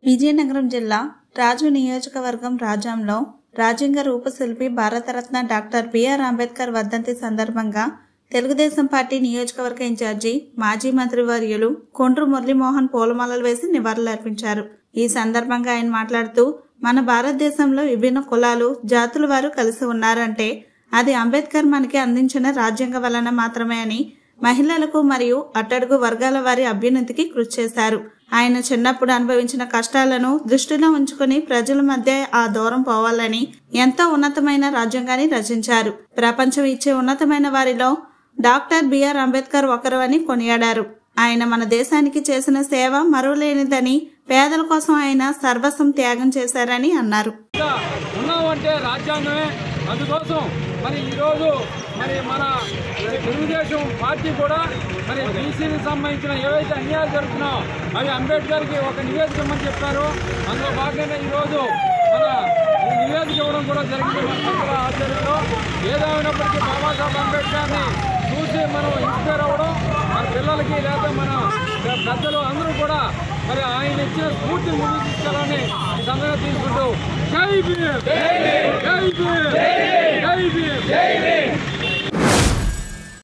విజయనగరం జిల్లా రాజు నియోజకవర్గం రాజాంలో రాజ్యాంగ రూపశిల్పి భారతరత్న డాక్టర్ బిఆర్ అంబేద్కర్ వర్ధంతి సందర్భంగా తెలుగుదేశం పార్టీ నియోజకవర్గ ఇన్ఛార్జి మాజీ మంత్రివర్యులు కొండ్రు మురళీమోహన్ పూలమాలలు వేసి నివాళులర్పించారు ఈ సందర్భంగా ఆయన మాట్లాడుతూ మన భారతదేశంలో విభిన్న కులాలు జాతుల వారు కలిసి ఉన్నారంటే అది అంబేద్కర్ మనకి అందించిన రాజ్యాంగం వలన మాత్రమే అని మహిళలకు మరియు అట్టడుగు వర్గాల వారి అభ్యున్నతికి కృషి చేశారు ఆయన చిన్నప్పుడు అనుభవించిన కష్టాలను దృష్టిలో ఉంచుకుని ప్రజల మధ్య ఆ దూరం పోవాలని ఎంతో ఉన్నతమైన రాజ్యాంగాన్ని రచించారు ప్రపంచం ఇచ్చే ఉన్నతమైన వారిలో డాక్టర్ బిఆర్ అంబేద్కర్ ఒకరు అని కొనియాడారు ఆయన మన దేశానికి చేసిన సేవ మరువలేనిదని పేదల కోసం ఆయన సర్వస్వం త్యాగం చేశారని అన్నారు ఇంకా ఉన్నామంటే రాజ్యాంగమే అందుకోసం మరి ఈరోజు మరి మన తెలుగుదేశం పార్టీ కూడా మరి బీసీలకు సంబంధించిన ఏవైతే అన్యాయాలు జరుగుతున్నాయో అవి అంబేద్కర్కి ఒక నివేదిక ఇవ్వమని చెప్పారు అందులో భాగంగా ఈరోజు మన ఈ నివేదిక ఇవ్వడం కూడా జరిగింది మన పెద్దల ఆధ్వర్యంలో ఏదేమైనప్పటికీ బాబాసాహెబ్ అంబేద్కర్ని చూసి మనం ఇన్స్పైర్ అవ్వడం మన పిల్లలకి లేదా మన పెద్దలు అందరూ కూడా మరి ఆయన ఇచ్చిన స్ఫూర్తిని ముందుకు తీసుకెళ్ళాలని ఈ సందర్భంగా తీసుకుంటూ జై భీమ్ జై భీమ్ జై భీమ్